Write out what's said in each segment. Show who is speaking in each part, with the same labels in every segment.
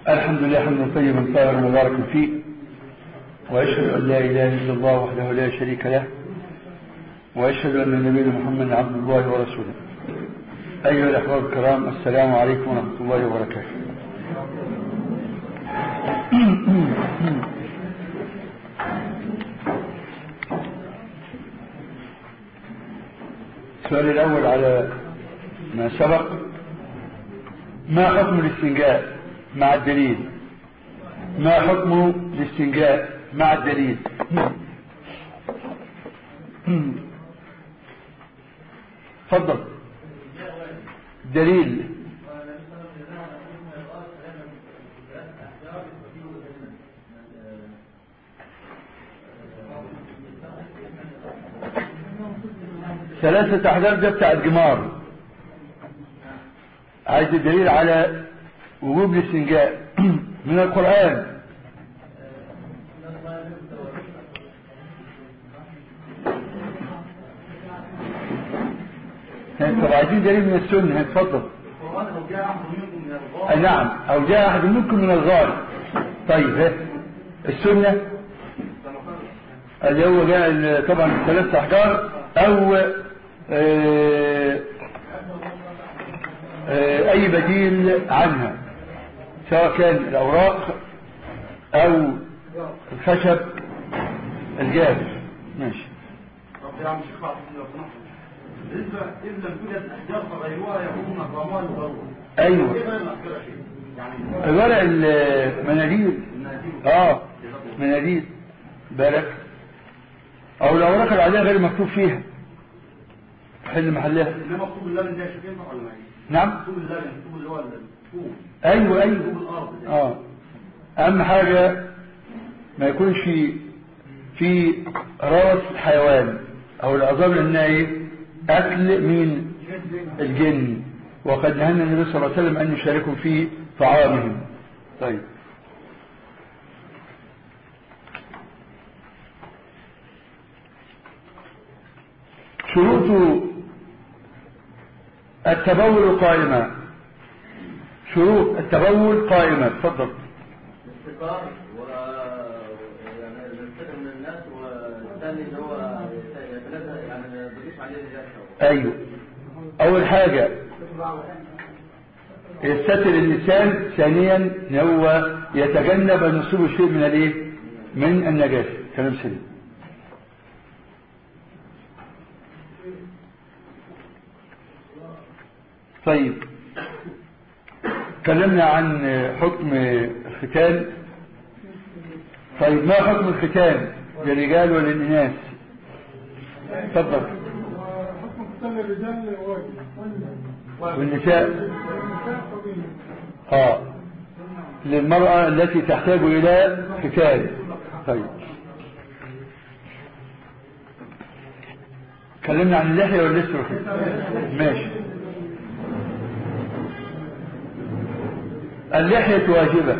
Speaker 1: الحمد لله حمدا طيبا طاهرا مباركا فيه واشهد ان لا اله الا الله وحده لا شريك له واشهد ان نبينا محمدا عبد الله ورسوله ايها الاحباب الكرام السلام عليكم ورحمه الله وبركاته السؤال الاول على ما سبق ما حكم الاستنجاء مع الدليل ما حكم الاستنجاء مع الدليل تفضل دليل ثلاثة أحجار ده بتاع الجمار عايز الدليل على وجوب الاستنجاء من القرآن طب عايزين دليل من السنة اتفضل أي نعم أو جاء أحد منكم من الغار طيب ها السنة اللي هو جاء طبعا ثلاث أحجار أو آه آه أي بديل عنها سواء كان الأوراق أو الخشب الجاف ماشي
Speaker 2: طب يا عم شيخ بعض بالنسبة إذا لم توجد أحجار فغيرها يكون ضمان ضروري
Speaker 1: أيوة
Speaker 2: إيه غير الأحجار يا شيخ؟ يعني
Speaker 1: الورق المناديل اه مناديل بالك او الاوراق العاديه غير مكتوب فيها حل محلها
Speaker 2: إنما طوب اللبن ده يا شيخ ينفع ولا ما ينفعش؟
Speaker 1: نعم
Speaker 2: طوب اللبن الطوب اللي هو الطوب
Speaker 1: ايوه ايوه
Speaker 2: طوب الأرض ده
Speaker 1: اه اهم حاجه ما يكونش في راس حيوان او العظام لانها ايه اكل من الجن وقد نهانا النبي صلى الله عليه وسلم ان نشاركهم في طعامهم طيب شروط التبول قائمة شروط التبول قائمة تفضل
Speaker 3: الاستقرار و يعني الفكر من الناس والثاني اللي هو يتنزل يعني ما بيجيش عليه النجاسه
Speaker 1: ايوه اول حاجة يستتر اللسان ثانيا ان هو يتجنب ان يصيبه شيء من الايه من النجاسة كلام سليم طيب تكلمنا عن حكم الختان طيب ما حكم الختان للرجال وللإناث تفضل
Speaker 4: حكم ختان الرجال واجب
Speaker 1: والنساء
Speaker 4: والنساء فضيلة
Speaker 1: اه للمرأة التي تحتاج إلى ختان طيب تكلمنا عن اللحية واللسر ماشي اللحية واجبة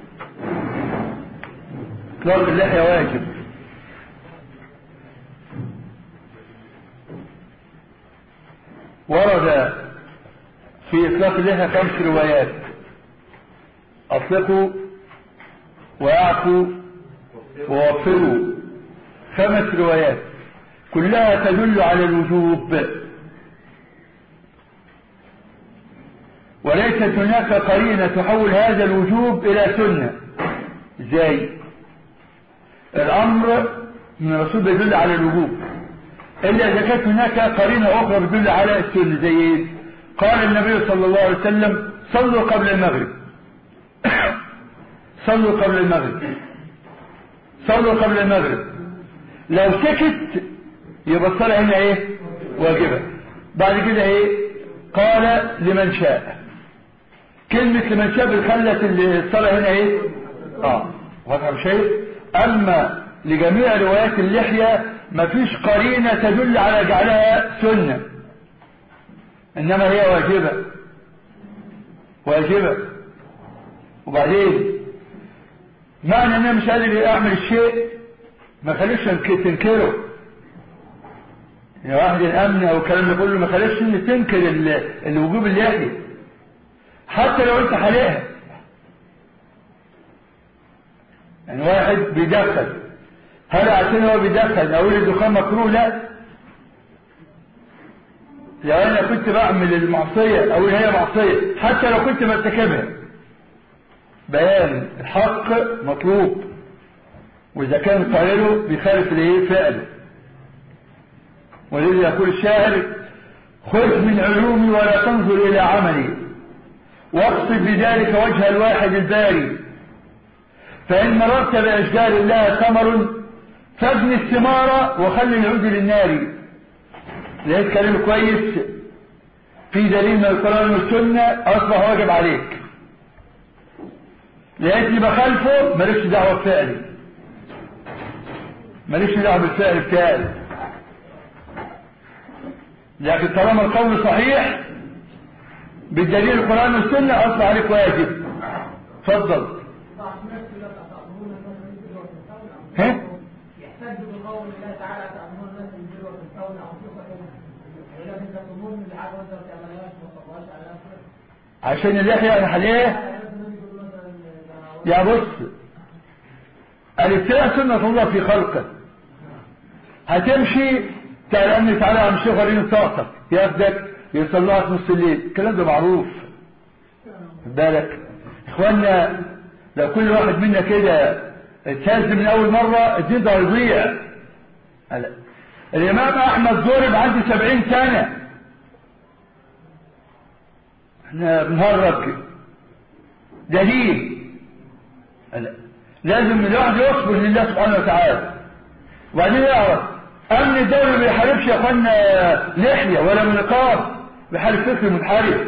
Speaker 1: اطلاق اللحية واجب ورد في اطلاق اللحية خمس روايات اطلقوا واعفوا ووفروا خمس روايات كلها تدل على الوجوب وليست هناك قرينة تحول هذا الوجوب إلى سنة ازاي الأمر من الرسول بيدل على الوجوب إلا إذا كانت هناك قرينة أخرى بتدل على السنة زي إيه قال النبي صلى الله عليه وسلم صلوا قبل المغرب صلوا قبل المغرب صلوا قبل المغرب لو سكت يبقى الصلاة هنا ايه واجبة بعد كده ايه قال لمن شاء كلمة لمن شاء بتخلت الصلاة هنا ايه اه واضح شيء اما لجميع روايات اللحية مفيش قرينة تدل على جعلها سنة انما هي واجبة واجبة وبعدين معنى ان انا مش قادر اعمل الشيء ما خليش تنكره يعني واحد الامن او الكلام ده كله ما خليش ان تنكر ال- الوجوب اللحية حتى لو انت حالقها يعني واحد بيدخن هل عشان هو بيدخن اقول الدخان مكروه لا لو انا كنت بعمل المعصية اقول هي معصية حتى لو كنت مرتكبها بيان الحق مطلوب واذا كان قائله بيخالف الايه فعله ولذا يقول الشاعر خذ من علومي ولا تنظر الى عملي واقصد بذلك وجه الواحد الباري فإن مررت بأشجار الله ثمر فابني الثمار وخلي العود للنار لقيت كلام كويس في دليل من القرآن والسنة أصبح واجب عليك لقيتني بخالفه مالكش دعوة بفعلي مالكش دعوة بالفعل بتاعي لكن طالما القول صحيح بالدليل القرآن والسنة أصبح عليك واجب اتفضل ها؟
Speaker 5: يحتج بقول الله تعالى تأمرون الناس بالبر وتنسون أنفسكم ولكن تقومون بالعدل وانت ما بتعملهاش ما تطبقهاش على نفسك
Speaker 1: عشان اللحية انا عليه
Speaker 5: لازم يقول مثلا
Speaker 1: يا بص الابتلاء سنة الله في خلقه هتمشي تعالى امني تعالى عم الشيخ وريني طاقتك ياخدك يصلوها في نص الليل الكلام ده معروف خد بالك اخوانا لو كل واحد منا كده اتهز من اول مرة الدين ده هيضيع هلا. الامام احمد ضرب عندي سبعين سنة احنا بنهرج دليل هلا. لازم الواحد يصبر لله سبحانه وتعالى وبعدين يعرف امن الدولة ما بيحاربش يا اخوانا لحية ولا منقاب بيحارب فكر منحرف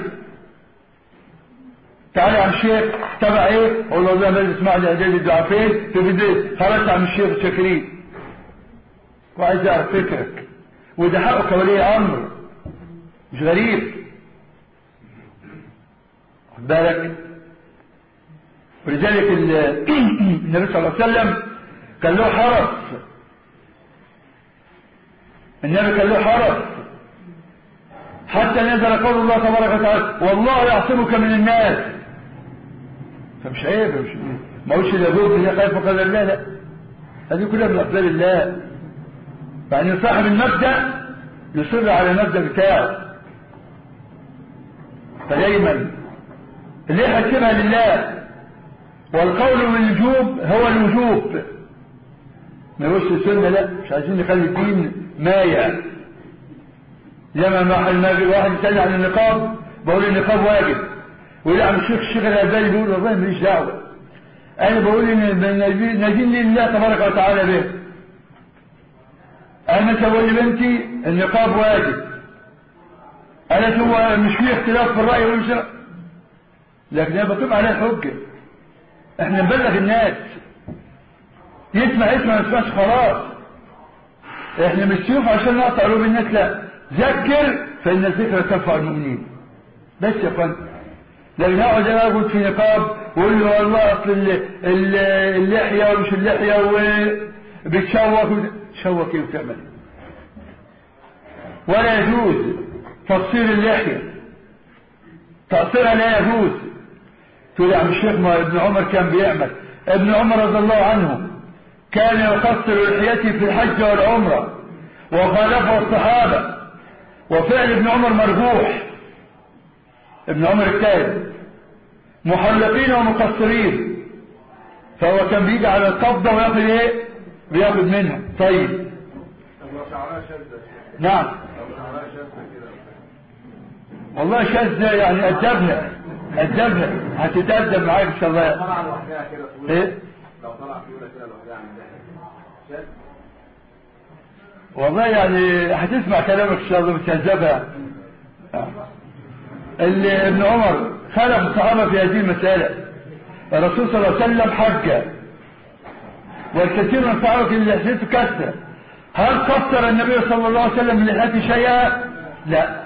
Speaker 1: تعالى يا عم الشيخ تبع ايه اقول له والله ما اسمعني اعداد الضعفين في بداية خلاص يا عم الشيخ شاكرين وعايز يعرف فكرك وده حقه كولي امر مش غريب خد بالك ولذلك ال- النبي صلى الله عليه وسلم كان له حرس النبي كان له حرس حتى نزل قول الله تبارك وتعالى والله يعصمك من الناس فمش عيب مش ما قلتش لا بد لا خايف قال لا لا هذه كلها من اقدار الله يعني صاحب المبدا يصر على المبدا بتاعه فدايما اللي يحكمها لله والقول بالوجوب هو الوجوب ما يقولش السنه لا مش عايزين نخلي الدين مايع لما ما الماجد واحد يسأل عن النقاب بقول النقاب واجب ويقول عم الشيخ الشيخ الألباني بيقول والله ماليش دعوة أنا بقول إن نادين لله تبارك وتعالى به أنا تقول لبنتي النقاب واجب أنا هو مش فيه اختلاف في الرأي والشرع لكن أنا بقيم عليها الحجة احنا نبلغ الناس يسمع يسمع ما يسمعش خلاص احنا مش سيوف عشان نقطع قلوب الناس لا ذكر فإن الذكر تنفع المؤمنين بس يا فندم لكن اقعد انا اقول في نقاب واقول له والله اصل ال- ال- اللحيه ومش اللحيه وبتشوك وت- تشوك ايه وتعمل إيه؟ ولا يجوز تقصير اللحيه تقصيرها لا يجوز تقول يا عم الشيخ ما ابن عمر كان بيعمل ابن عمر رضي الله عنه كان يقصر لحيته في الحج والعمره وخالفه الصحابه وفعل ابن عمر مرجوح ابن عمر اجتهد محلقين ومقصرين فهو كان بيجي على القبضة وياخد ايه بياخد منها طيب
Speaker 2: طب لو شعرها شاذة
Speaker 1: نعم
Speaker 2: لو شعرها شاذة كده
Speaker 1: والله شاذة يعني أدبنا أدبنا هتتأدب معاك إن شاء الله
Speaker 2: طلع لوحدها كده طويلة
Speaker 1: إيه
Speaker 2: لو طلع طويلة كده لوحدها عن اللحية شاذ
Speaker 1: والله يعني هتسمع كلامك إن شاء الله بتهذبها اللي ابن عمر خالف الصحابة في هذه المسألة الرسول صلى الله عليه وسلم حج والكثير من الصحابة كان لحيته كسرة هل قصر النبي صلى الله عليه وسلم من لحيته شيئا؟ لا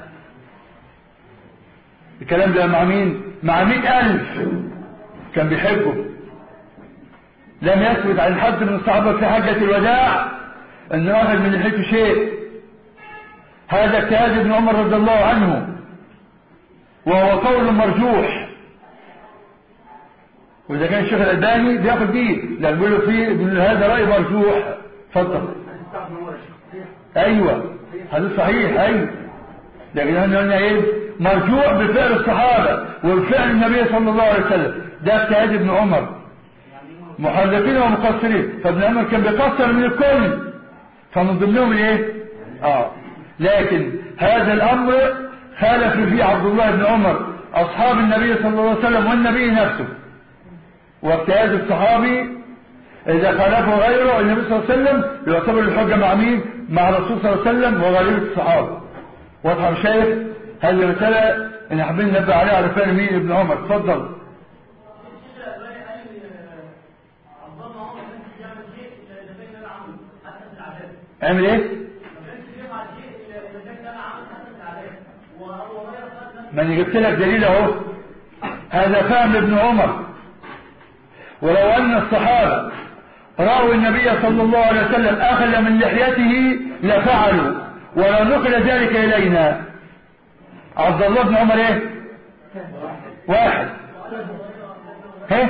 Speaker 1: الكلام ده مع مين؟ مع مئة ألف كان بيحبه لم يثبت عن حد من الصحابة في حجة الوداع أن واحد من لحيته شيء هذا اجتهاد ابن عمر رضي الله عنه وهو قول مرجوح واذا كان الشيخ الالباني بياخد دي لان بيقول له في بيقول له هذا راي مرجوح اتفضل ايوه هذا صحيح ايوه لكن احنا قلنا ايه مرجوع بفعل الصحابه وبفعل النبي صلى الله عليه وسلم ده اجتهاد ابن عمر محرفين ومقصرين فابن عمر كان بيقصر من الكل فمن ضمنهم الايه اه لكن هذا الامر خالف فيه عبد الله بن عمر اصحاب النبي صلى الله عليه وسلم والنبي نفسه واجتهاد الصحابي اذا خالفه غيره النبي صلى الله عليه وسلم يعتبر الحجه مع مين مع الرسول صلى الله عليه وسلم وغالبيه الصحابه واضحه مش شايف هذه المساله ان حابين ننبه عليها على فعل مين ابن عمر اتفضل اعمل ايه ما انا جبت لك دليل اهو هذا فهم ابن عمر ولو ان الصحابه راوا النبي صلى الله عليه وسلم اخذ من لحيته لفعلوا ولو نقل ذلك الينا عبد الله بن عمر ايه واحد ها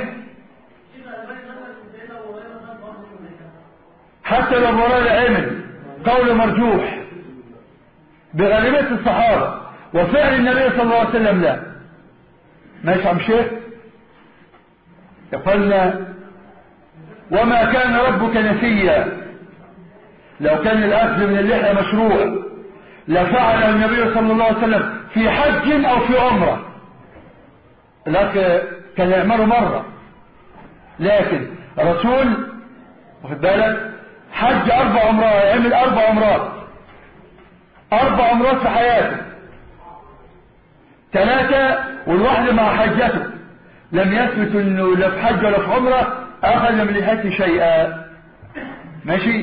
Speaker 1: حتى لو مراد عمل قول مرجوح بغالبية الصحابة وفعل النبي صلى الله عليه وسلم لا ماشي عم شيخ يقولنا وما كان ربك نسيا لو كان الأخذ من اللحية مشروع لفعل النبي صلى الله عليه وسلم في حج أو في عمرة لكن كان يعمله مرة لكن رسول واخد بالك حج أربع عمرات يعمل أربع عمرات أربع عمرات في حياته ثلاثة والواحدة مع حجته لم يثبت انه لا في حج ولا في عمرة اخذ من لحيته شيئا ماشي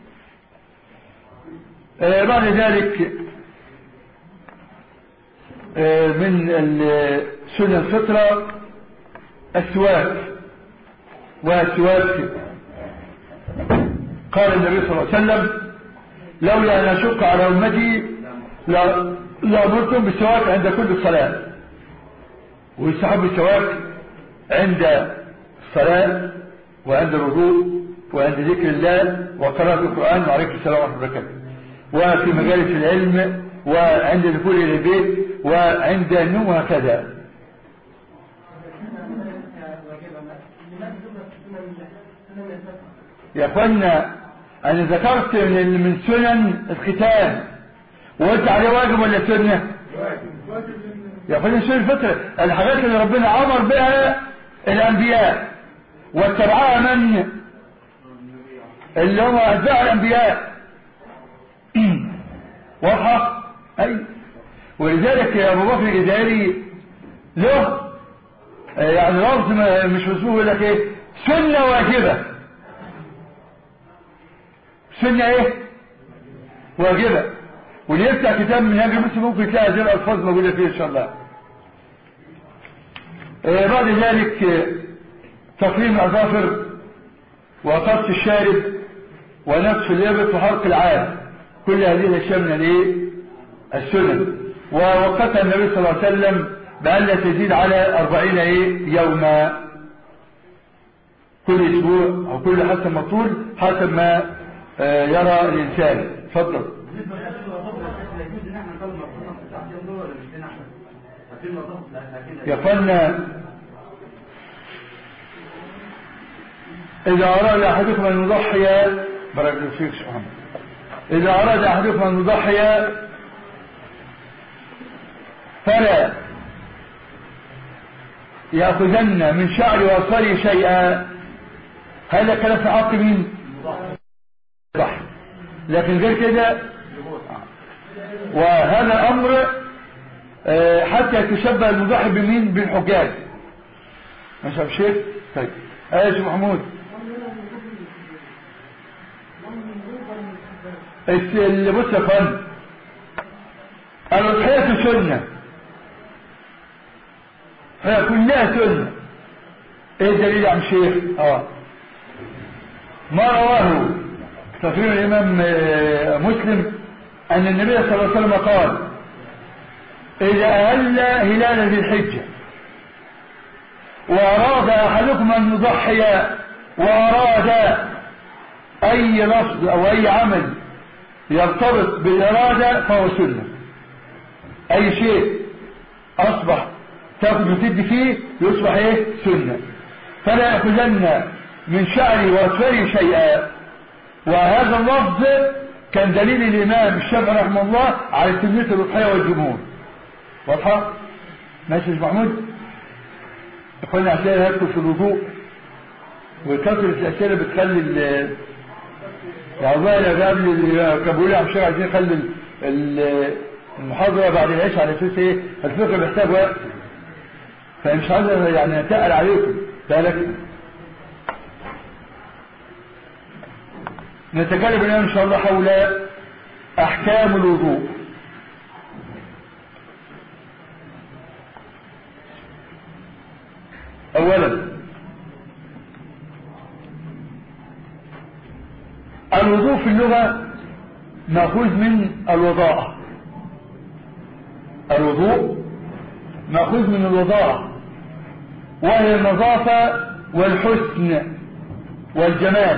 Speaker 1: آه بعد ذلك آه من سنن الفطرة السواك والسواك قال النبي صلى الله عليه وسلم لولا ان اشق على امتي لامرتم بالسواك عند كل صلاه ويستحب السواك عند الصلاه وعند الوضوء وعند ذكر الله وقراءه القران وعليكم السلام ورحمه الله وبركاته وفي مجالس العلم وعند دخول الى البيت وعند النوم وهكذا يا اخوانا انا ذكرت من من سنن الختان وقلت عليه واجب ولا سنه يا اخوانا سنن الفطره الحاجات اللي ربنا امر بها الانبياء واتبعها من اللي هم اتباع الانبياء واضحه اي ولذلك يا ابو بكر الجزائري له يعني لفظ مش مسموح يقول لك ايه سنه واجبه سنة ايه واجبة واللي يفتح كتاب من هذه المسلم ممكن تلاقي هذه الألفاظ موجودة فيه إن شاء الله آه بعد ذلك آه تقليم الأظافر وقص الشارب ونفس الإبط وحرق العاد كل هذه الأشياء من الايه السنن ووقتها النبي صلى الله عليه وسلم بأن لا تزيد على أربعين ايه يوما كل أسبوع أو كل حسب مطول حسب ما آه يرى الإنسان تفضل يقولنا إذا أراد أحدكم أن يضحي بارك فيك سبحانه إذا أراد أحدكم أن يضحي فلا يأخذن من شعر وصري شيئا هذا كلام في حق مين صح لكن غير كده وهذا امر حتى يتشبه المضحي بمين بالحجاج مش عارف شيء طيب ايش محمود اللي بص يا فندم الاضحيه سنه هي كلها سنه ايه الدليل يا عم شيخ اه ما رواه تقرير الإمام مسلم أن النبي صلى الله عليه وسلم قال إذا أهل هلال ذي الحجة وأراد أحدكم أن يضحي وأراد أي لفظ أو أي عمل يرتبط بالإرادة فهو سنة أي شيء أصبح تاخد وتدي فيه يصبح إيه سنة فلا يأخذن من شعري وأسفلي شيئا وهذا اللفظ كان دليل الإمام الشافعي رحمه الله على سنية الأضحية والجمهور واضحة؟ ماشي يا محمود؟ إخواني أسئلة هاتوا في الوضوء وكثرة الأسئلة بتخلي ال يا والله لا قبل كانوا بيقولوا يا عم الشيخ عايزين نخلي ال- ال- المحاضرة بعد العشاء على أساس إيه؟ الفقه بيحتاج وقت فمش عايز يعني أتقل عليكم بالك نتكلم الآن إن شاء الله حول أحكام الوضوء أولا الوضوء في اللغة مأخوذ من الوضاءة الوضوء مأخوذ من الوضاءة وهي النظافة والحسن والجمال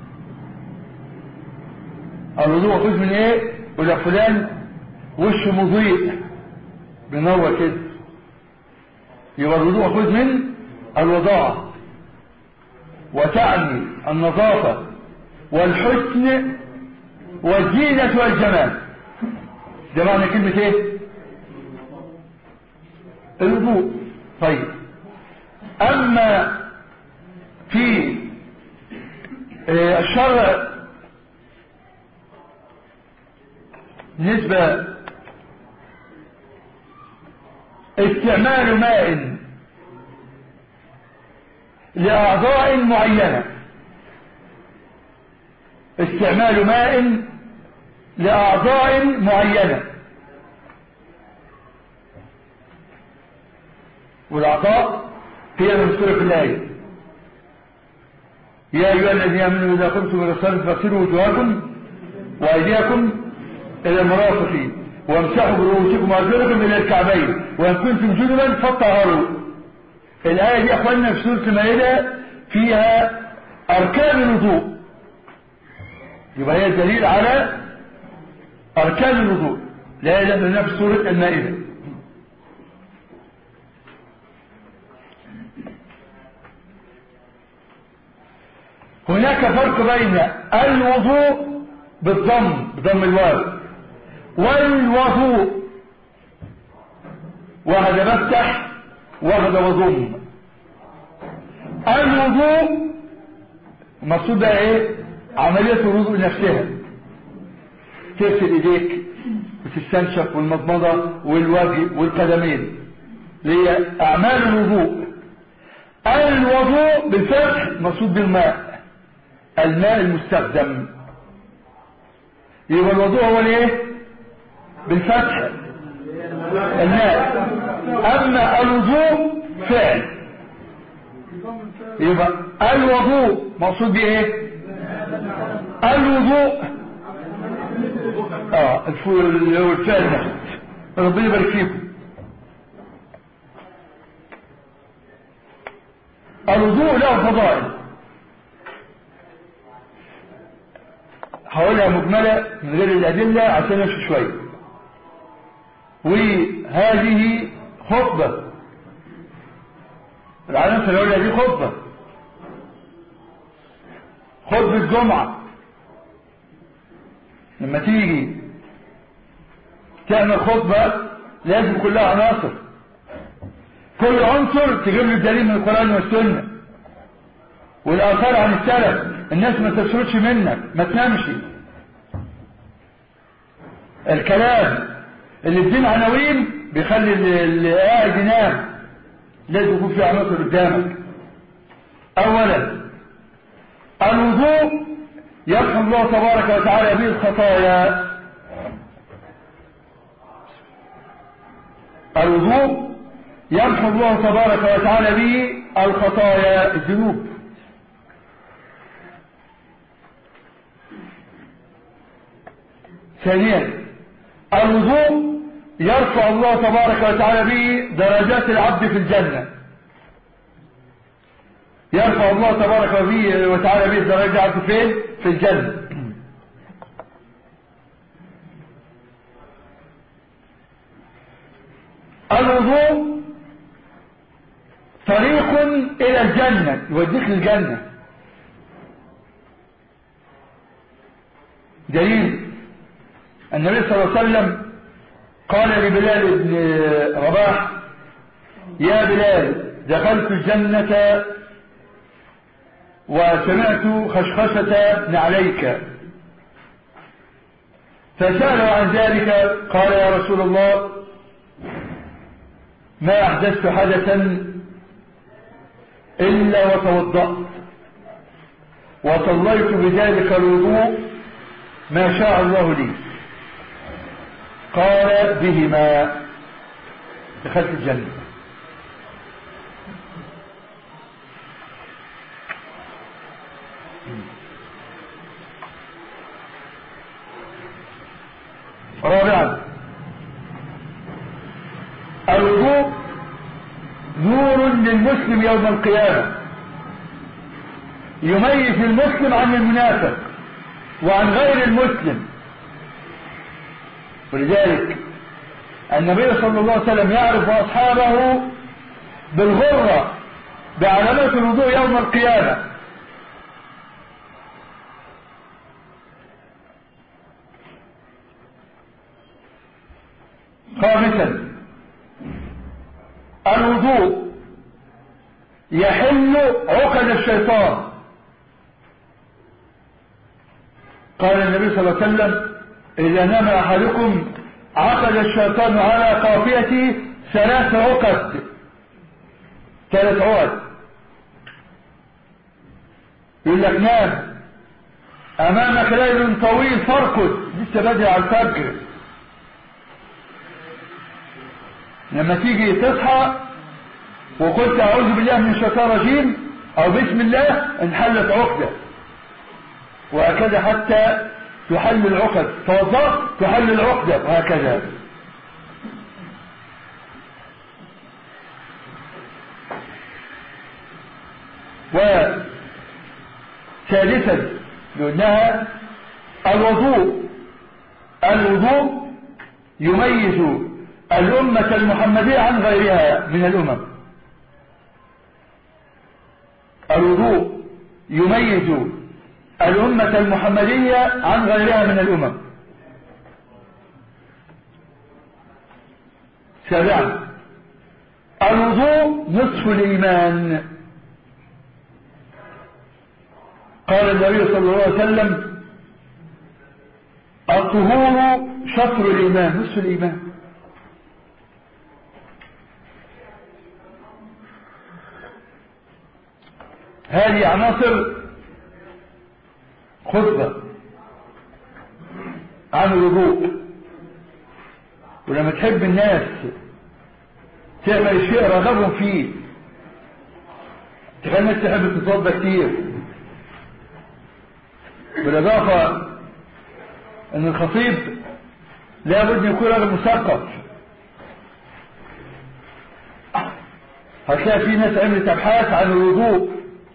Speaker 1: الوضوء مأخوذ من ايه ولا فلان وشه مضيء بنور كده يبقى الوضوء مأخوذ من الوضاعة وتعني النظافة والحسن والزينة والجمال ده معنى كلمة ايه الوضوء طيب اما في آه، الشرع بالنسبة استعمال ماء لأعضاء معينة استعمال ماء لأعضاء معينة والأعضاء هي المذكورة في الآية يا أيها الذين آمنوا إذا قمتم إلى الصلاة فاغسلوا وجوهكم وأيديكم إلى المرافق وامسحوا برؤوسكم وأرجلكم إلى الكعبين وإن كنتم جنبا فطهروا الآية دي أخواننا في سورة المائدة فيها أركان الوضوء يبقى هي دليل على أركان الوضوء لا يدخل في سورة المائدة هناك فرق بين الوضوء بالضم بضم الواو والوضوء وهذا بفتح وهذا وضم الوضوء المقصود بقى ايه عملية الوضوء نفسها تغسل ايديك وتستنشق والمضمضة والوجه والقدمين اللي هي اعمال الوضوء الوضوء بالفتح مقصود بالماء الماء المستخدم يبقى الوضوء هو الايه بالفتح الماء اما الوضوء فعل يبقى الوضوء مقصود بايه الوضوء اه الفعل الفعل نفسه ربنا يبارك فيكم الوضوء له فضائل هقولها مجملة من غير الأدلة عشان نمشي شوية وهذه خطبة العناصر اللي هقولها دي خطبة خطبة جمعة لما تيجي تعمل خطبة لازم كلها عناصر كل عنصر تجيب له الدليل من القرآن والسنة والآثار عن السلف الناس ما تسردش منك ما تنامش الكلام اللي بدين عناوين بيخلي اللي اللي قاعد ينام لازم يكون في عناصر قدامك اولا الوضوء يرحم الله تبارك وتعالى به الخطايا الوضوء يمحو الله تبارك وتعالى به الخطايا الذنوب ثانيا الوضوء يرفع الله تبارك وتعالى به درجات العبد في الجنة يرفع الله تبارك وبه- وتعالى به الدرجة عبده فين في الجنة الوضوء طريق إلى الجنة يوديك للجنة دليل النبي صلى الله عليه وسلم قال لبلال بن رباح يا بلال دخلت الجنة وسمعت خشخشة نعليك فسأله عن ذلك قال يا رسول الله ما أحدثت حدثا إلا وتوضأت وصليت بذلك الوضوء ما شاء الله لي قال بهما دخلت الجنة رابعا الوضوء نور للمسلم يوم القيامة يميز المسلم عن المنافق وعن غير المسلم ولذلك النبي صلى الله عليه وسلم يعرف أصحابه بالغرة بعلامات الوضوء يوم القيامة خامسا الوضوء يحل عقد الشيطان قال النبي صلى الله عليه وسلم إذا نام أحدكم عقد الشيطان على قافيته ثلاث عقد ثلاث عقد يقول لك نام أمامك ليل طويل فارقد لسه بدري على الفجر لما تيجي تصحى وقلت أعوذ بالله من الشيطان الرجيم أو بسم الله انحلت عقدة وهكذا حتى تحل العقد توضأت تحل العقدة وهكذا وثالثا قلناها الوضوء الوضوء يميز الأمة المحمدية عن غيرها من الأمم الوضوء يميز الأمة المحمدية عن غيرها من الأمم سابعا الوضوء نصف الإيمان قال النبي صلى الله عليه وسلم الطهور شطر الإيمان نصف الإيمان هذه عناصر خطبة عن الوضوء ولما تحب الناس تعمل الشيء رغبهم فيه تخلي الناس تحب تتوضى كتير بالإضافة أن الخطيب لابد أن يكون راجل مثقف هتلاقي في ناس عملت أبحاث عن الوضوء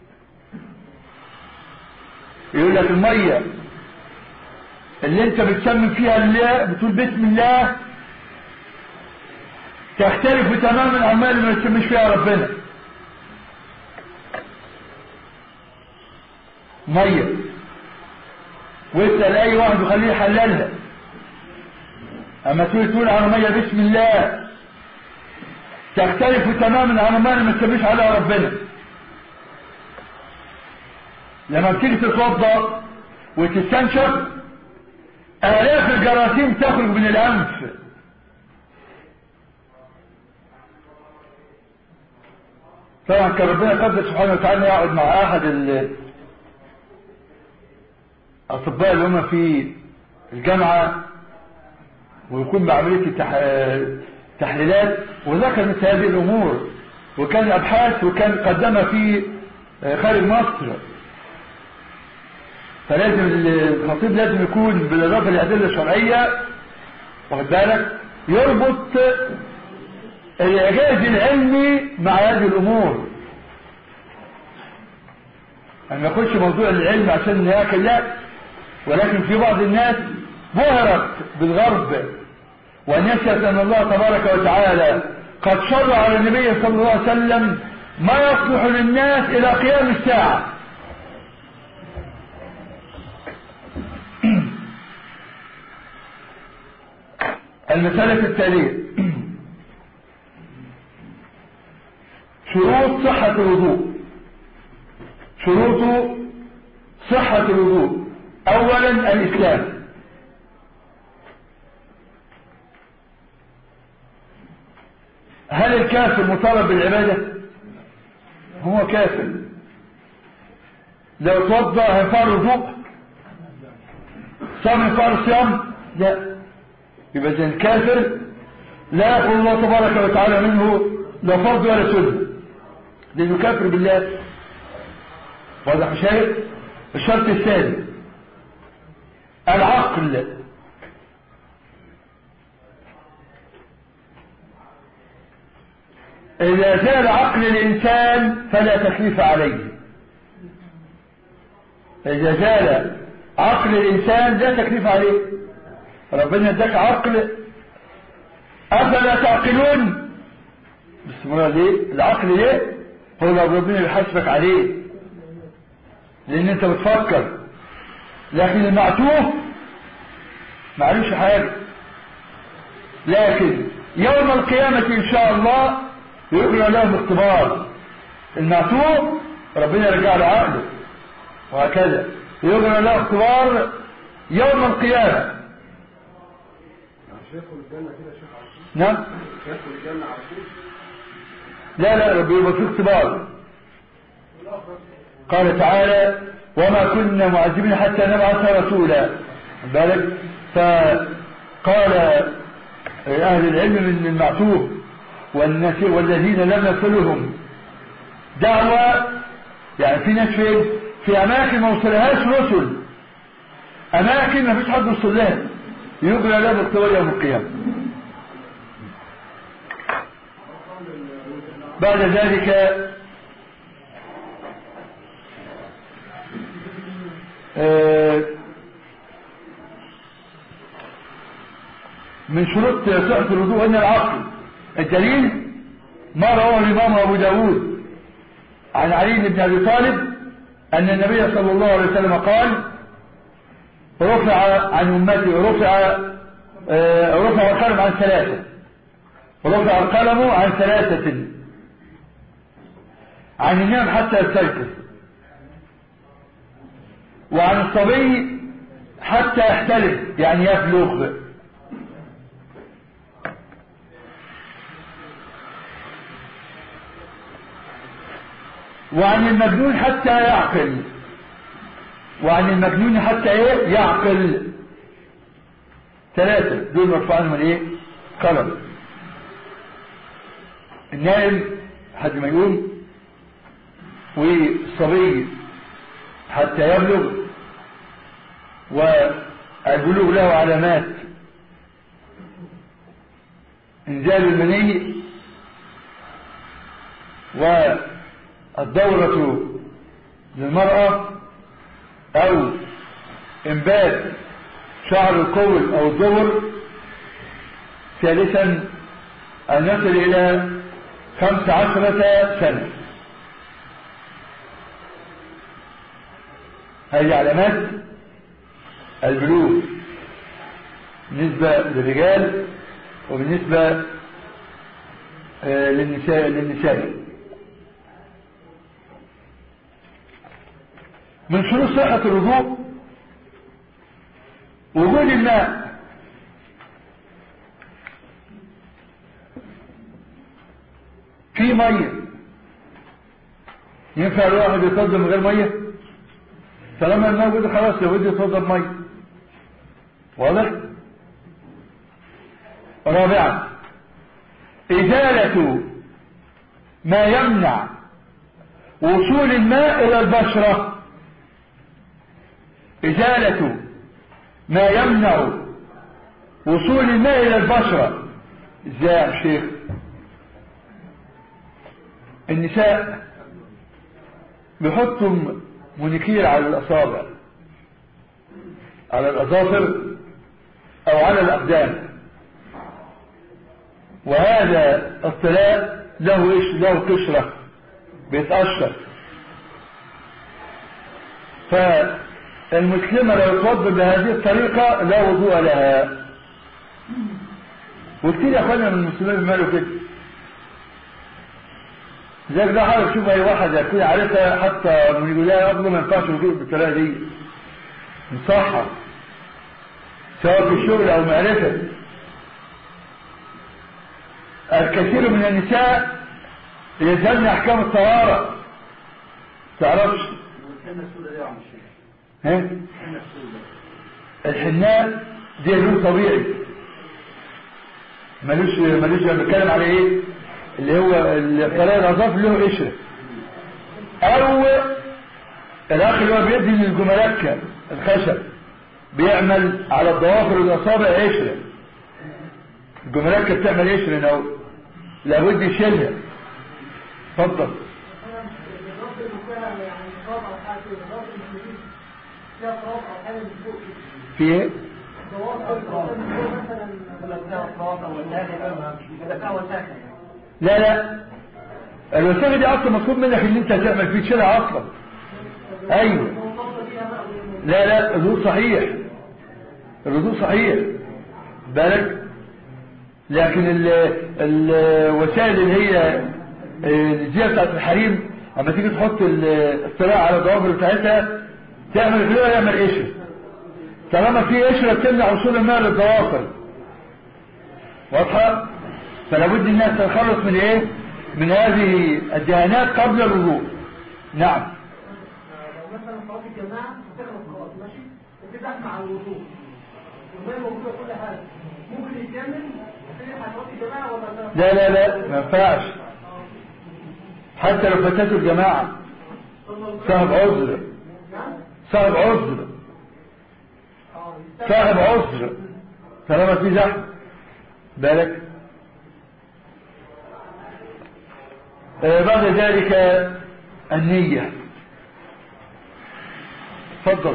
Speaker 1: يقول لك المية اللي انت بتسمي فيها الله بتقول بسم الله تختلف تماما عن المية اللي ما بتسميش فيها ربنا مية واسأل اي واحد وخليه يحللها اما تقول تقول على مية بسم الله تختلف تماما عن المية اللي ما تسميش عليها ربنا لما بتيجي تتوضا وتستنشق آلاف الجراثيم تخرج من الأنف طبعا كان ربنا قدر سبحانه وتعالى يقعد مع أحد الأطباء اللي هم في الجامعة ويكون بعملية التح... تحليلات وذكر مثل هذه الأمور وكان أبحاث وكان قدمها في خارج مصر فلازم الخطيب لازم يكون بالإضافة للأدلة الشرعية واخد بالك يربط الإعجاز العلمي مع هذه الأمور أنا ما ياخدش موضوع العلم عشان ياكل لا ولكن في بعض الناس بهرت بالغرب ونسيت أن الله تبارك وتعالى قد شرع على النبي صلى الله عليه وسلم ما يصلح للناس إلى قيام الساعة المسألة التالية شروط صحة الوضوء شروط صحة الوضوء أولا الإسلام هل الكافر مطالب بالعبادة هو كافر لو توضأ هينفع الوضوء صام ينفع الصيام لا يبقى إذا الكافر لا يقول الله تبارك وتعالى منه لا فرض ولا سنة لأنه كافر بالله واضح شايف الشرط الثاني العقل إذا زال عقل الإنسان فلا تكليف عليه إذا زال عقل الإنسان لا تكليف عليه ربنا اداك عقل أفلا تعقلون بسم ليه العقل ليه هو لو ربنا بيحاسبك عليه لأن أنت بتفكر لكن المعتوه معلوش حاجة لكن يوم القيامة إن شاء الله يقرأ لهم اختبار المعتوه ربنا يرجع له عقله وهكذا يقرأ له اختبار يوم القيامة نعم لا لا ربي يبقى في اختبار قال تعالى وما كنا معذبين حتى نبعث رسولا بالك فقال أهل العلم من المعتوه والناس والذين لم يصلهم دعوة يعني في ناس فين في أماكن ما وصلهاش رسل أماكن ما فيش حد وصل لها يجرى لها باختبار يوم القيامة بعد ذلك آه من شروط صحة الوضوء أن العقل الدليل ما رواه الإمام أبو داود عن علي بن أبي طالب أن النبي صلى الله عليه وسلم قال رفع عن أمتي رفع آه رفع القلم عن ثلاثة رفع القلم عن ثلاثة عن النام حتى يستيقظ وعن الصبي حتى يحتلم يعني يبلغ وعن المجنون حتى يعقل وعن المجنون حتى ايه يعقل ثلاثة دول مرفوعين من ايه قلم النائم حد ما يقوم والصبي حتى يبلغ والبلوغ له علامات انزال المني والدورة للمرأة او انبات شعر القول او الدبر ثالثا ان يصل الى خمس عشرة سنة هذه علامات البلوغ بالنسبة للرجال وبالنسبة للنساء للنساء من شروط صحة الوضوء وجود الماء في مية ينفع الواحد يتوضا من غير مية طالما الماء موجود خلاص لابد يتوضا بمية واضح رابعا إزالة ما يمنع وصول الماء إلى البشرة إزالة ما يمنع وصول الماء إلى البشرة ازاي يا شيخ النساء بيحطوا منكير على الأصابع على الأظافر أو على الأقدام وهذا الطلاء له إيش له قشرة بيتقشر فالمسلمة لو توضى بهذه الطريقة لا وضوء لها وكتير يا اخوانا من المسلمين مالوا كده زي ده حاول تشوف اي واحد يكون عارفها حتى من يقول لها ابنه ما ينفعش الوضوء بالطريقه دي مصحة سواء في الشغل او معرفة الكثير من النساء يلزمن احكام الطهارة تعرفش
Speaker 2: والحنة السوداء دي يا عم الشيخ
Speaker 1: ها
Speaker 2: الحنة السوداء
Speaker 1: الحناء دي لون طبيعي ملوش ملوش انا بتكلم على ايه اللي هو الطريقه الاظافر له قشره او الاخ اللي هو بيدي للجملكه الخشب بيعمل على الضوافر والاصابع قشره الجملكه بتعمل قشره هنا لابد يشيلها اتفضل
Speaker 5: الرب اللي فيها يعني تراب او حاجه كده الرب اللي فيه فيها تراب او حاجه من فوق كده
Speaker 1: في ايه
Speaker 5: ضوابط من فوق مثلا
Speaker 1: لا لا الوساخه دي اصلا مطلوب منك ان انت تعمل فيه تشيلها اصلا ايوه لا لا الردود صحيح الردود صحيح بالك لكن ال- الوسائل اللي هي الجهه بتاعت الحريم اما تيجي تحط ال- الطلاء على الضوافر بتاعتها تعمل غيرها يعمل قشره طالما في قشره بتمنع وصول الماء للضوافر واضحه فلا بد الناس تتخلص من ايه من هذه الدهانات قبل الوضوء نعم
Speaker 5: لو مثلا صلاه الجماعه هتخلص خلاص ماشي وفي زحمه على الوضوء والميه موجوده كل حاجه ممكن يكمل تلحق صلاه الجماعه ولا
Speaker 1: لا لا لا ما ينفعش حتى لو فاتته الجماعة صاحب عذر
Speaker 5: نعم
Speaker 1: صاحب عذر
Speaker 5: اه
Speaker 1: صاحب عذر طالما في زحمة بالك آه بعد ذلك النية تفضل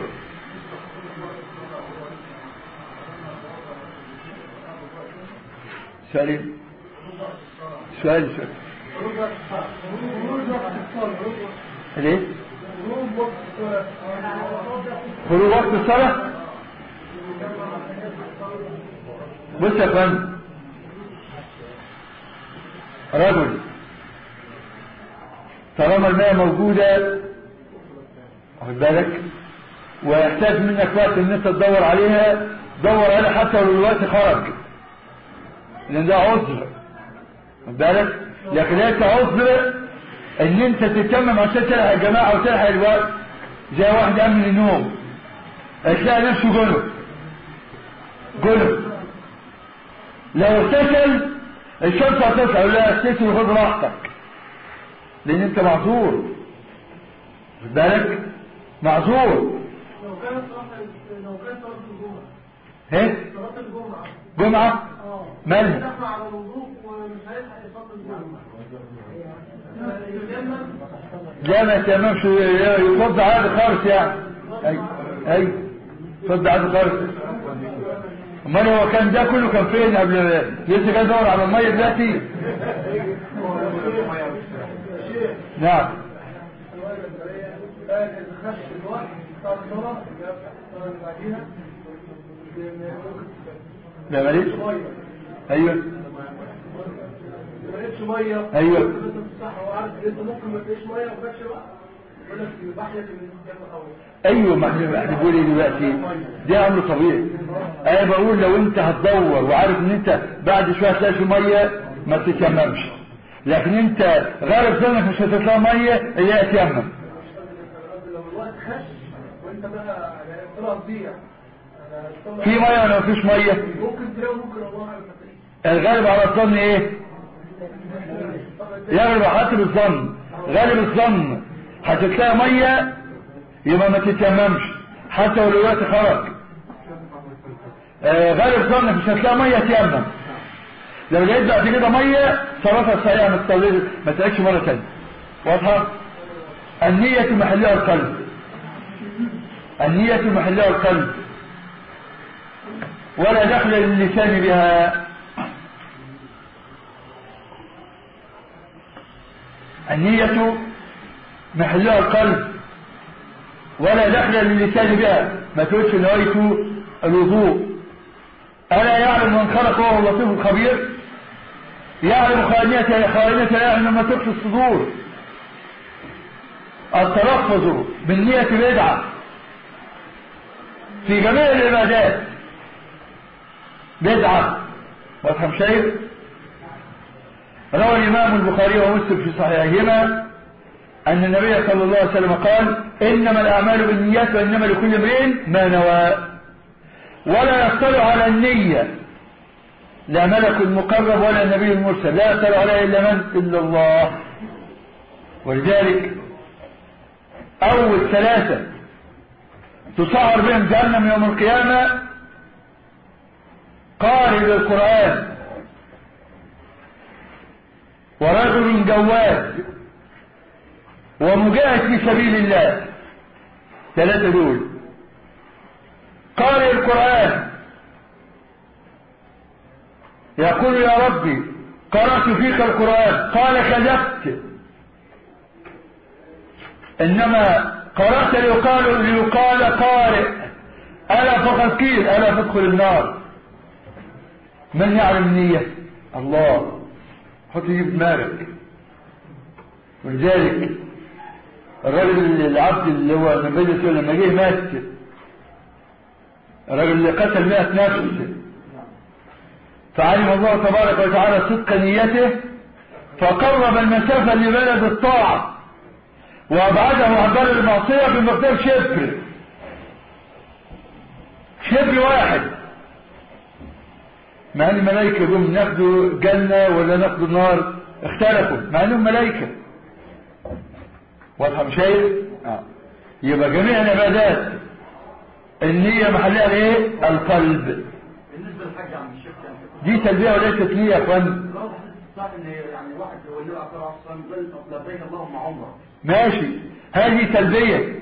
Speaker 1: سؤالين سؤال سؤال ليه خروج وقت الصلاة بص يا فندم رجل طالما الماء موجودة واخد بالك ويحتاج منك وقت ان انت تدور عليها دور عليها حتى لو الوقت خرج لان ده عذر واخد بالك لكن ليس عذر ان انت تتمم عشان تلحق الجماعة وتلحق الوقت زي واحد قام من النوم هتلاقي نفسه جنب جنب لو اغتسل الشمس هتطلع يقول لها اغتسل وخد راحتك لان انت معذور خد بالك معذور
Speaker 5: لو كانت صلاه لو كانت صلاه الجمعه
Speaker 1: ايه
Speaker 5: صلاه الجمعه
Speaker 1: جمعة
Speaker 5: اه
Speaker 1: مالها
Speaker 5: داخله على الوضوء ومش هيلحق يصلي الجمعه يتيمم
Speaker 1: لا ما يتممش يفض عادي خالص يعني اي اي يفض عادي خالص امال هو كان ده كله كان فين قبل لسه جاي يدور على الميه دلوقتي نعم
Speaker 5: خش الوقت صار الصلاه صار بعديها
Speaker 1: لا ماليش ايوه
Speaker 5: ما لقيتش ميه
Speaker 1: أيوة.
Speaker 5: بس صح هو عارف ان انت ممكن ما تلاقيش ميه وما خدش وقت يقول لك بحلك ان انت اول
Speaker 1: ايوه ما احنا احنا بنقول ايه دلوقتي ده امر طبيعي انا بقول لو انت هتدور وعارف ان انت بعد شويه هتلاقي في ميه ما تتيممش لكن انت غالب ظنك مش هتطلع ميه هي اتيمم
Speaker 5: لو الوقت خش وانت بقى يعني الصلاه تضيع أنا الصلاة-
Speaker 1: في ميه ولا مفيش ميه
Speaker 5: ممكن تلاقي ممكن الله اعلم هتلاقيه.
Speaker 1: الغالب على الظن ايه يغلب على حسب الظن غالب الظن هتتلاقي ميه يبقى ما تتيممش حتى ولو الوقت خرج آه غالب ظنك مش هتلاقي ميه تيمم لو لقيت بعد كده ميه صلاتها صحيحه ما تصليش ما تعيش مره ثانيه واضحه النية محلها القلب النية محلها القلب ولا دخل للسان بها النية محلها القلب ولا دخل للسان بها ما تقولش نويت الوضوء ألا يعلم من خلق وهو اللطيف الخبير يعلم خائنة خائنة يعلم ما تخفي الصدور التلفظ بالنية بدعة في جميع العبادات بدعة وافهم شيء روى الإمام البخاري ومسلم في صحيحهما أن النبي صلى الله عليه وسلم قال إنما الأعمال بالنيات وإنما لكل امرئ ما نوى ولا يطلع على النية لا ملك المقرب ولا النبي المرسل لا يطلع عليه إلا من إلا الله ولذلك أول ثلاثة تصعر بهم جهنم يوم القيامة قارئ القرآن ورجل جواد ومجاهد في سبيل الله ثلاثة دول قارئ القرآن يقول يا ربي قرأت فيك القرآن قال كذبت إنما قرأت ليقال, ليقال قارئ ألا فقد قيل ألا تدخل النار من يعلم النية الله حط يجيب دماغك ولذلك الراجل العبد اللي هو النبي صلى لما جه مات الراجل اللي قتل مئة نفس فعلم الله تبارك وتعالى صدق نيته فقرب المسافة لبلد الطاعة وأبعده عن بلد المعصية بمقدار شبر شبر واحد مع ان الملائكة جم ناخدوا جنة ولا ناخدوا نار اختلفوا مع انهم ملائكة واضحة مش اه يبقى جميع العبادات النية محلها ايه القلب
Speaker 2: بالنسبه للحاج عم الشيخ يعني
Speaker 1: دي تلبية وليست نية يا اخوان
Speaker 2: لو صح ان يعني واحد هو النبي عليه الصلاه والسلام قال لبيك اللهم عمره
Speaker 1: ماشي هذه تلبية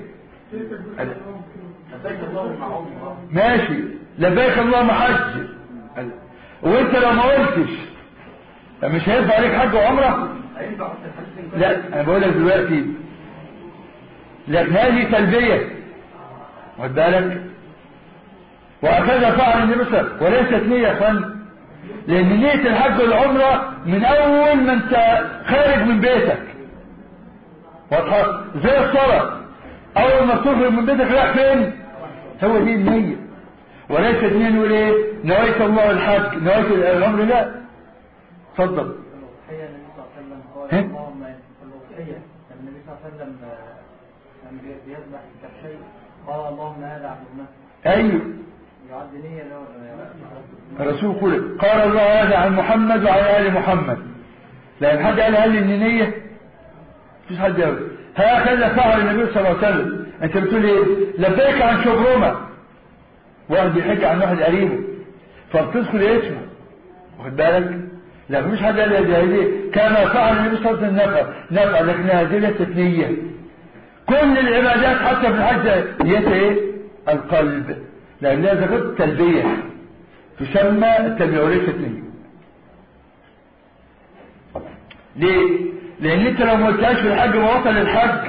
Speaker 2: لبيك اللهم عمره
Speaker 1: ماشي لبيك اللهم حج وانت لو ما قلتش مش هينفع عليك حج وعمره
Speaker 2: هينفع في الحديث
Speaker 1: لا انا بقول لك دلوقتي لكن هذه تلبية واخد بالك وهكذا فعل النبي صلى الله عليه وسلم وليست نية يا اخوان لان نية الحج والعمرة من اول ما انت خارج من بيتك واضحة زي الصلاة اول ما تخرج من بيتك رايح فين هو دي النية وليست نية نقول ايه نويت الله الحج نويت العمر لا اتفضل
Speaker 6: الأضحية النبي صلى الله عليه وسلم قال
Speaker 1: ها؟
Speaker 6: اللهم الأضحية النبي صلى الله عليه وسلم آه، كان بي- بيذبح كبشي قال اللهم هذا عبد الله
Speaker 1: ايوه
Speaker 6: يعد نية له ولا ما يعد؟
Speaker 1: الرسول قال قال الله هذا عن محمد وعن آل محمد لأن حد قال هل إن نية مفيش حد يقول هكذا فعل النبي صلى الله عليه وسلم أنت بتقول إيه لبيك عن شبرمة واحد بيحج عن واحد قريبه فبتدخل اسمه واخد بالك لا مفيش حد قال يا جاهلية كما فعل النبي صلى الله عليه وسلم نفع نفع لكن هذه ليست نية كل العبادات حتى في الحج نيتها ايه القلب لأنها ذكرت تلبية تسمى التلبية وليست نية ليه؟ لأن أنت لو ما قلتهاش في الحج ما وصل الحج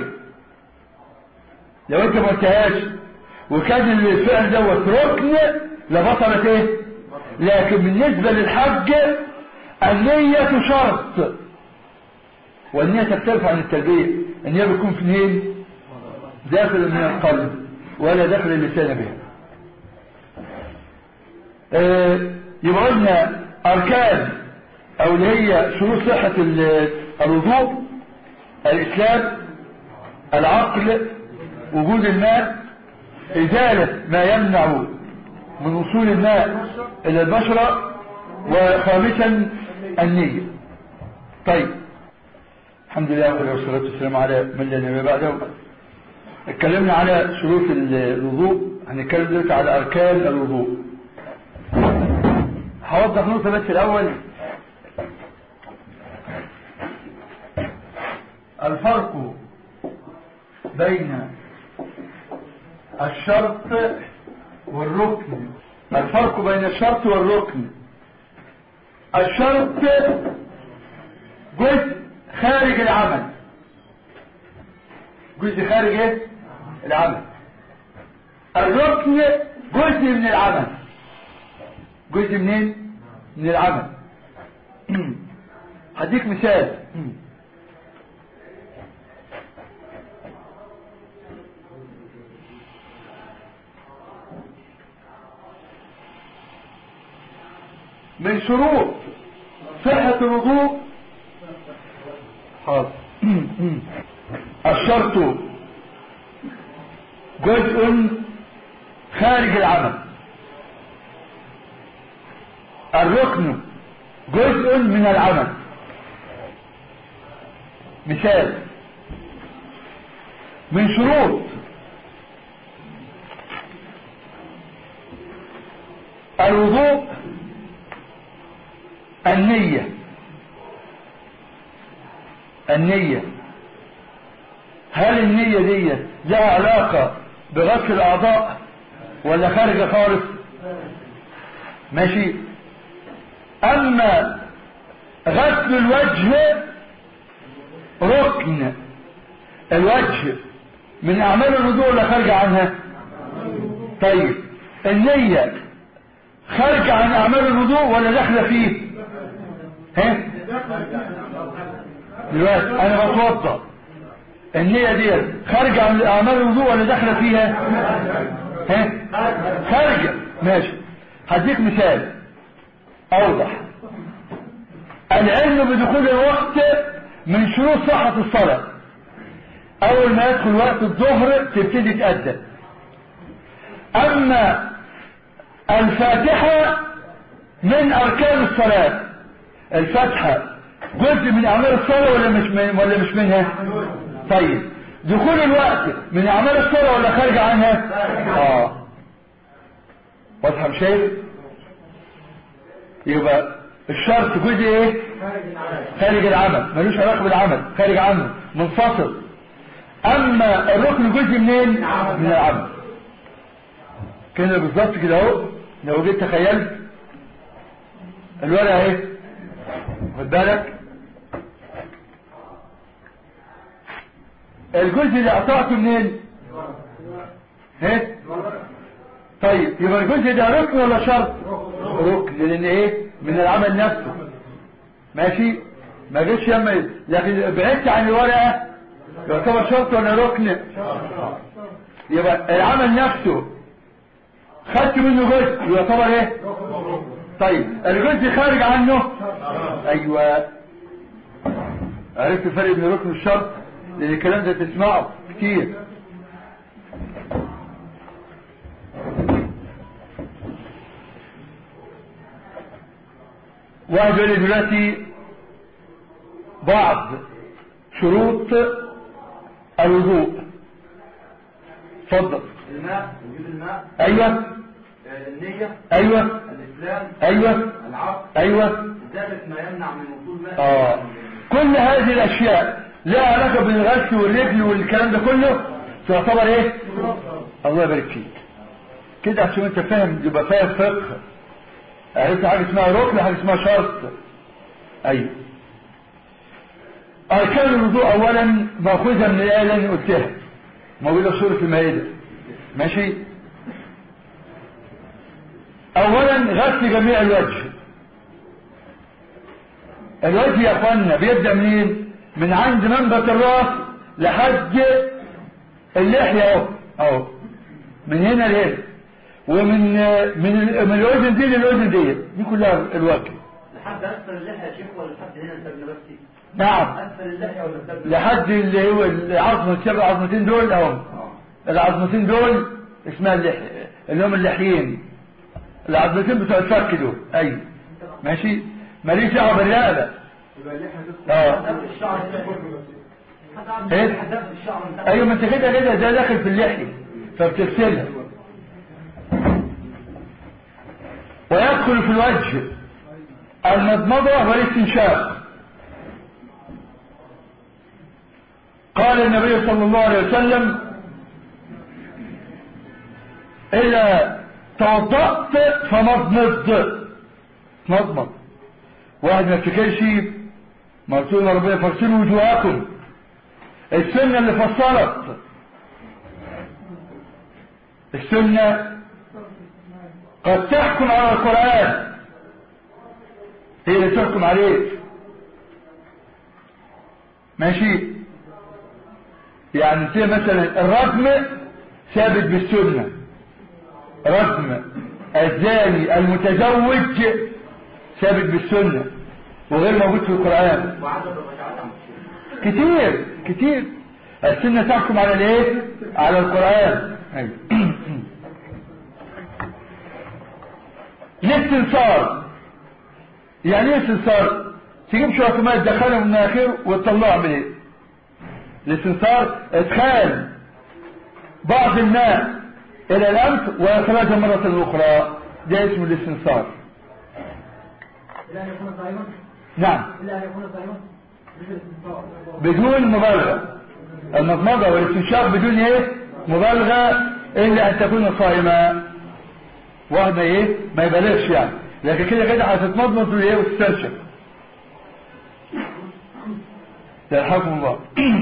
Speaker 1: لو أنت ما قلتهاش وكان الفعل دوت ركن لبطلت إيه؟ لكن بالنسبة للحج النية شرط والنية تختلف عن التلبية النية بتكون في اثنين داخل من القلب ولا داخل اللسان بها آه، يبقى قلنا أركان أو اللي هي شروط صحة ال- الوضوء الإسلام العقل وجود الماء إزالة ما يمنع من وصول الماء إلى البشرة وخامسا النية طيب الحمد لله والصلاة والسلام على من لا نبي بعده اتكلمنا على شروط الوضوء هنتكلم دلوقتي على أركان الوضوء هوضح نقطة بس الأول الفرق بين الشرط والركن الفرق بين الشرط والركن الشرط جزء خارج العمل جزء خارج ايه العمل الركن جزء من العمل جزء منين من العمل هديك مثال من شروط صحة الوضوء حاضر الشرط جزء خارج العمل الركن جزء من العمل مثال من شروط الوضوء النية النية هل النية دي لها علاقة بغسل الأعضاء ولا خارجة خالص ماشي أما غسل الوجه ركن الوجه من أعمال الوضوء ولا خارجة عنها طيب النية خارجة عن أعمال الوضوء ولا داخلة فيه ها دلوقتي أنا بتوضى النية دي خارجة عن أعمال الوضوء ولا داخلة فيها ها خارجة ماشي هديك مثال أوضح العلم بدخول الوقت من شروط صحة الصلاة أول ما يدخل وقت الظهر تبتدي تأدى أما الفاتحة من أركان الصلاة الفاتحة جزء من أعمال الصلاة ولا مش من ولا مش منها طيب دخول الوقت من أعمال الصلاة ولا خارج عنها آه واضحة مش شايف يبقى الشرط جزء ايه خارج العمل ملوش علاقة بالعمل خارج عنه منفصل اما الركن جزء منين من العمل كده بالظبط كده اهو لو جيت تخيلت الورقه اهي خد بالك الجزء اللي قطعته منين ايه طيب يبقى الجزء ده ركن ولا شرط ركن لان ايه من العمل نفسه ماشي ما جيتش يما لكن بعدت عن الورقه يعتبر شرط ولا ركن يبقى العمل نفسه خدت منه جزء يعتبر ايه طيب الجزء خارج عنه ايوه عرفت الفرق بين الركن والشرط لان الكلام ده تسمعه كتير واحد يقول لي دلوقتي بعض شروط الوضوء اتفضل
Speaker 2: الماء وجود الماء
Speaker 1: ايوه
Speaker 2: آه، النية
Speaker 1: ايوه
Speaker 2: الإسلام
Speaker 1: ايوه
Speaker 2: العقل
Speaker 1: ايوه
Speaker 2: ذلك ما يمنع من وصول ماء
Speaker 1: اه كل هذه الاشياء لها علاقه بالغسل والرجل والكلام ده كله تعتبر ايه الله يبارك فيك كده عشان انت فاهم يبقى فاهم فقه عرفت حاجه اسمها ركن حاجه اسمها شرط ايوه اركان الوضوء اولا ماخوذه من الايه اللي انا قلتها موجوده في سوره المائده ماشي اولا غسل جميع الوجه الوجه يا اخوانا بيبدا منين من عند منبت الراس لحد اللحيه اهو اهو من هنا لهنا ومن من ال- من الاذن دي للاذن دي دي كلها الوجه
Speaker 2: لحد أسفل اللحية يا شيخ ولا لحد هنا سبنا بس
Speaker 1: نعم
Speaker 2: أسفل اللحية ولا سبنا
Speaker 1: لحد اللي هو العظمه السبع عظمتين دول اهو العظمتين دول اسمها اللحيه اللي هم اللحيين العظمتين بتوع الفك دول ايوه ماشي ماليش دعوه بالرقبه
Speaker 4: يبقى اللحية تدخل
Speaker 1: اه
Speaker 2: في الشعر
Speaker 1: ايه
Speaker 2: حد في الشعر من تحت.
Speaker 1: ايوه ما انت كده كده ده داخل في اللحيه فبتغسلها ويدخل في الوجه المضمضه والاستنشاق قال النبي صلى الله عليه وسلم إذا توضأت فمضمض مضمض واحد ما يفتكرش ما قلت له ربنا فاغسلوا وجوهكم السنة اللي فصلت السنة قد تحكم على القرآن هي اللي تحكم عليك ماشي يعني زي مثلا الرجم ثابت بالسنة رجم الزاني المتزوج ثابت بالسنة وغير موجود في القرآن
Speaker 2: وعدد الركعات عم
Speaker 1: كتير كتير السنة تحكم على الايه على القرآن أيوة. الاستنصار يعني ايه استنصار تجيب شوية ماء تدخلهم من مناخير وتطلعهم من ايه الاستنصار ادخال بعض الماء الى الانف واخراجه مرة اخرى ده اسمه الاستنصار
Speaker 5: إلا أن يكون صائما
Speaker 1: نعم
Speaker 5: إلا أن يكون صائما مثل الاستنصار
Speaker 1: بدون مبالغة المضمضة والاستنشاق بدون ايه مبالغة الا ان تكون صائمة واحد ما ايه ما يبالغش يعني لكن كده كده هتتمضمض وايه وتستنشق يرحمكم الله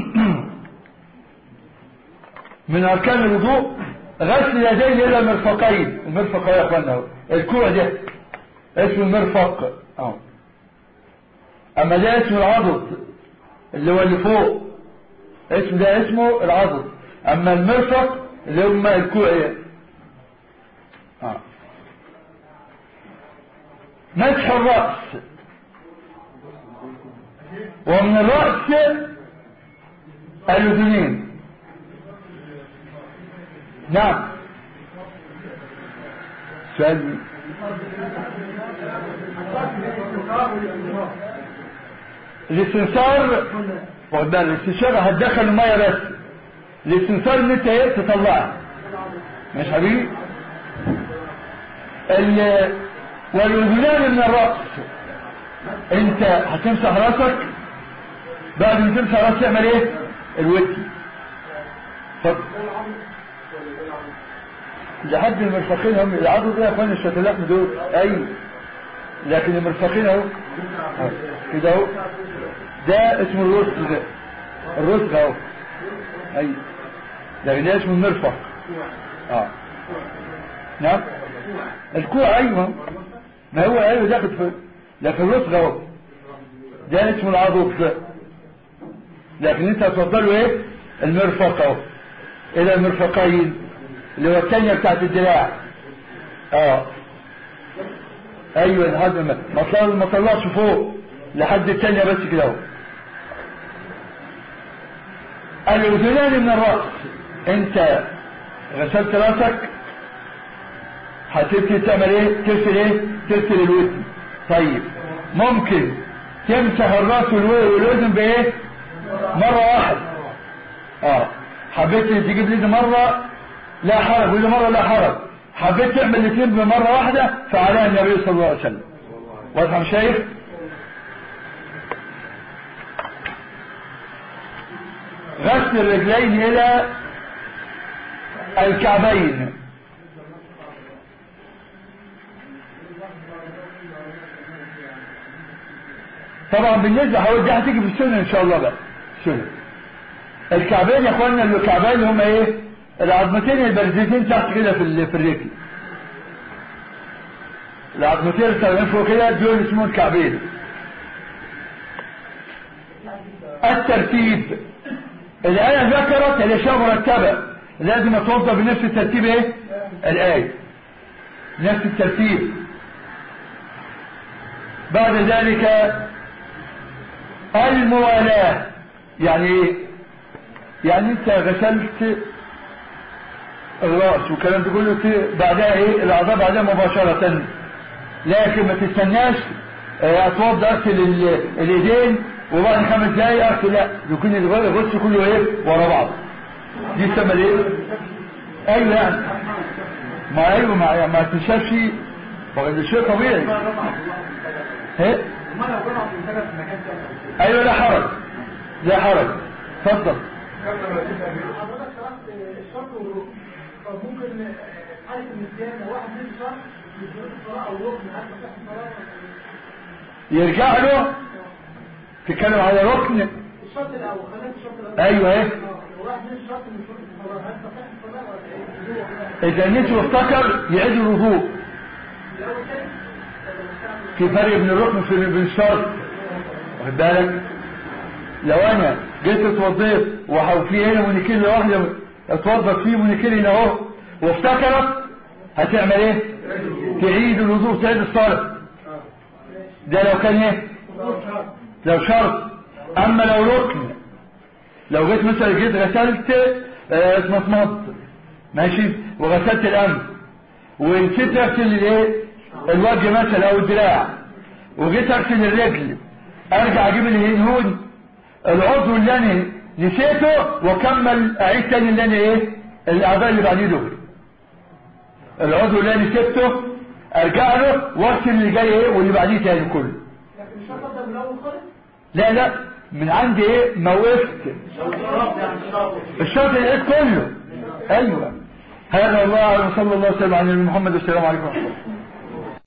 Speaker 1: من اركان الوضوء غسل اليدين الى المرفقين المرفق يا اخوانا اهو. الكوع ده اسمه المرفق اهو اما ده اسمه العضد اللي هو اللي فوق اسم ده اسمه العضد اما المرفق اللي هم الكوع ايه آه. مسح الرأس ومن الرأس الأذنين نعم سؤال مين؟ الاستنصار واخد بالك الاستنشاق هتدخل الميه بس الاستنصار ان انت ايه تطلعها مش حبيبي ال- والاذنان من الراس انت هتمسح راسك بعد ما تمسح راسك تعمل ايه الودن اتفضل لحد المرفقين هم العضو ده يا اخوان الشتلات دول ايوه لكن المرفقين اهو أهو. كده اهو ده اسمه الرسغ ده الرسغ اهو ايوه لكن ده اسمه المرفق اه نعم الكوع ايوه ما هو ايوه داخل في لكن الرسغ اهو ده اسمه العضد ده لكن انت هتفضله ايه المرفق اهو الى المرفقين اللي هو الثانية بتاعت الدراع اه ايوه لحد ما ما طلع- ما طلعش فوق لحد الثانية بس كده اهو الاذنان من الراس انت غسلت راسك هتبتدي تعمل ايه تغسل ايه تغسل الودن طيب ممكن تمسح الراس والو- والاذن بايه مرة واحدة اه حبيت تجيب لي مرة لا حرج ودي مرة لا حرج حبيت تعمل الاثنين بمرة واحدة فعليها النبي صلى الله عليه وسلم واضح يا شايف غسل الرجلين الى الكعبين طبعا بالنسبة هقول دي هتيجي في السنة ان شاء الله بقى السنة الكعبين يا اخوانا الكعبين هم ايه العظمتين البارزتين تحت كده في ال- في الرجل العظمتين اللي طالعين فوق كده دول اسمهم الكعبين الترتيب الآية ذكرت الأشياء مرتبة لازم أتوضى بنفس الترتيب ايه الآية نفس الترتيب بعد ذلك الموالاة يعني ايه يعني انت غسلت الراس والكلام ده كله ت- بعدها ايه الاعضاء بعدها مباشرة لكن ما تستناش اه، اتوضى اغسل ال- الايدين وبعد خمس دقايق اغسل لا يكون الغ- الغسل كله ايه ورا بعض دي تسمى ايه ايوه يعني ما ايوه ما, ما تنشافش ما ده شيء طبيعي ايه
Speaker 2: وما لو جرعت انتجت في مكان تاني
Speaker 1: ايوه لا حرج لا حرج اتفضل
Speaker 5: حضرتك شرحت الشرط والركن طب ممكن حالة النسيان لو واحد نسي شرط من شروط الصلاة أو ركن هل تصح الصلاة ولا إيه؟
Speaker 1: يرجع له تتكلم على ركن
Speaker 5: الشرط الأول خلينا الشرط الأول
Speaker 1: ايوه ايه
Speaker 5: لو واحد نسي شرط من شروط الصلاة هل تصح الصلاة ولا إيه؟
Speaker 1: اذا نسي وافتكر يعيد الوضوء
Speaker 5: الأول كده ولا مستعمل؟
Speaker 1: في فرق بين الركن في بين الشرط واخد بالك لو انا جيت اتوضيت وفي هنا مونيكيل واحده اتوضى فيه مونيكيل هنا اهو وافتكرت هتعمل ايه تعيد الوضوء تعيد الصلاه ده لو كان ايه لو شرط اما لو ركن لو جيت مثلا جيت غسلت آه، اتمطمطت ماشي وغسلت الانف ونسيت اغسل الايه الوجه مثلا او الدراع وجيت اغسل الرجل ارجع اجيب الهون العضو اللي انا نسيته واكمل اعيد تاني اللي انا ايه الاعضاء اللي بعديه دول العضو اللي انا نسيته ارجع له واغسل اللي جاي ايه واللي بعديه تاني كله
Speaker 5: لكن الشرط أبدأ من الأول خالص
Speaker 1: لا لا من عندي ايه ما وقفت الشرط العيد كله ايوه هذا الله صلى الله وسلم على محمد والسلام عليكم ورحمه الله